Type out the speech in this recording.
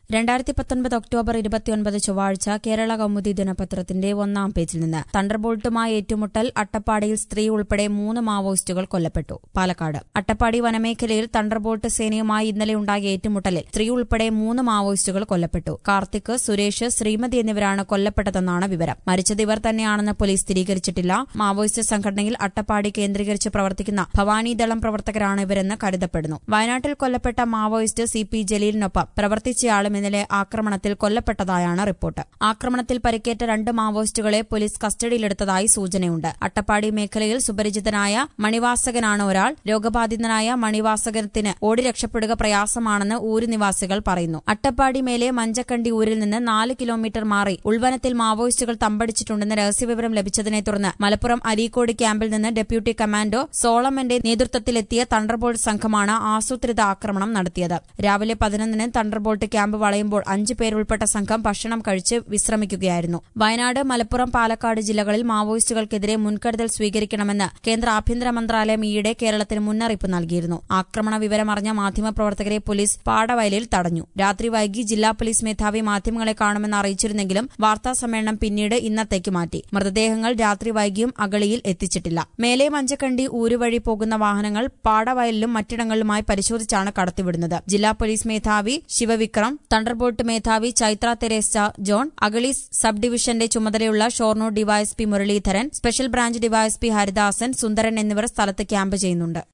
രണ്ടായിരത്തി പത്തൊൻപത് ഒക്ടോബർ ഇരുപത്തിയൊൻപത് ചൊവ്വാഴ്ച കേരള കൗമുദി ദിനപത്രത്തിന്റെ ഒന്നാം പേജിൽ നിന്ന് തണ്ടർബോൾട്ടുമായി ഏറ്റുമുട്ടൽ അട്ടപ്പാടിയിൽ സ്ത്രീ ഉൾപ്പെടെ മൂന്ന് മാവോയിസ്റ്റുകൾ കൊല്ലപ്പെട്ടു പാലക്കാട് അട്ടപ്പാടി വനമേഖലയിൽ തണ്ടർബോൾട്ട് സേനയുമായി ഇന്നലെ ഉണ്ടായ ഏറ്റുമുട്ടലിൽ സ്ത്രീ ഉൾപ്പെടെ മൂന്ന് മാവോയിസ്റ്റുകൾ കൊല്ലപ്പെട്ടു കാർത്തിക് സുരേഷ് ശ്രീമതി എന്നിവരാണ് കൊല്ലപ്പെട്ടതെന്നാണ് വിവരം മരിച്ചത് ഇവർ തന്നെയാണെന്ന് പോലീസ് സ്ഥിരീകരിച്ചിട്ടില്ല മാവോയിസ്റ്റ് സംഘടനയിൽ അട്ടപ്പാടി കേന്ദ്രീകരിച്ച് പ്രവർത്തിക്കുന്ന ഭവാനിദളം പ്രവർത്തകരാണ് ഇവരെന്ന് കരുതപ്പെടുന്നു വയനാട്ടിൽ കൊല്ലപ്പെട്ട മാവോയിസ്റ്റ് സി പി ജലീലിനൊപ്പം പ്രവർത്തിച്ചയാളും ഇന്നലെ ആക്രമണത്തിൽ കൊല്ലപ്പെട്ടതായാണ് റിപ്പോർട്ട് ആക്രമണത്തിൽ പരിക്കേറ്റ രണ്ട് മാവോയിസ്റ്റുകളെ പോലീസ് കസ്റ്റഡിയിലെടുത്തതായി സൂചനയുണ്ട് അട്ടപ്പാടി മേഖലയിൽ സുപരിചിതനായ മണിവാസകനാണ് ഒരാൾ രോഗബാധിതനായ മണിവാസകത്തിന് ഓടി രക്ഷപ്പെടുക പ്രയാസമാണെന്ന് ഊര് നിവാസികൾ പറയുന്നു അട്ടപ്പാടി മേലെ മഞ്ചക്കണ്ടി ഊരിൽ നിന്ന് നാല് കിലോമീറ്റർ മാറി ഉൾവനത്തിൽ മാവോയിസ്റ്റുകൾ തമ്പടിച്ചിട്ടുണ്ടെന്ന് രഹസ്യവിവരം ലഭിച്ചതിനെ തുടർന്ന് മലപ്പുറം അരീക്കോട് ക്യാമ്പിൽ നിന്ന് ഡെപ്യൂട്ടി കമാൻഡോ സോളമന്റെ നേതൃത്വത്തിലെത്തിയ തണ്ടർബോൾട്ട് സംഘമാണ് ആസൂത്രിത ആക്രമണം നടത്തിയത് രാവിലെ പതിനൊന്നിന് തണ്ടർബോൾട്ട് ക്യാമ്പ് വളയുമ്പോൾ അഞ്ചു പേരുൾപ്പെട്ട സംഘം ഭക്ഷണം കഴിച്ച് വിശ്രമിക്കുകയായിരുന്നു വയനാട് മലപ്പുറം പാലക്കാട് ജില്ലകളിൽ മാവോയിസ്റ്റുകൾക്കെതിരെ മുൻകരുതൽ സ്വീകരിക്കണമെന്ന് കേന്ദ്ര ആഭ്യന്തര മന്ത്രാലയം ഈയിടെ കേരളത്തിന് മുന്നറിയിപ്പ് നൽകിയിരുന്നു ആക്രമണ വിവരമറിഞ്ഞ മാധ്യമപ്രവർത്തകരെ പോലീസ് പാടവയലിൽ തടഞ്ഞു രാത്രി വൈകി ജില്ലാ പോലീസ് മേധാവി മാധ്യമങ്ങളെ കാണുമെന്ന് അറിയിച്ചിരുന്നെങ്കിലും വാർത്താ സമ്മേളനം പിന്നീട് ഇന്നത്തേക്ക് മാറ്റി മൃതദേഹങ്ങൾ രാത്രി വൈകിയും അഗളിയിൽ എത്തിച്ചിട്ടില്ല മേലെ മഞ്ചക്കണ്ടി ഊരുവഴി പോകുന്ന വാഹനങ്ങൾ പാടവയലിലും മറ്റിടങ്ങളിലുമായി പരിശോധിച്ചാണ് കടത്തിവിടുന്നത് ജില്ലാ പോലീസ് മേധാവി ശിവവിക്രം തണ്ടർബോൾട്ട് മേധാവി ചൈത്ര തെരേസ ജോൺ അഗളി സബ് ഡിവിഷന്റെ ചുമതലയുള്ള Shoranur DYSP Muraleedharan special branch DYSP Haridasan Sundaran എന്നിവർ സ്ഥലത്ത് ക്യാമ്പ് ചെയ്യുന്നുണ്ട്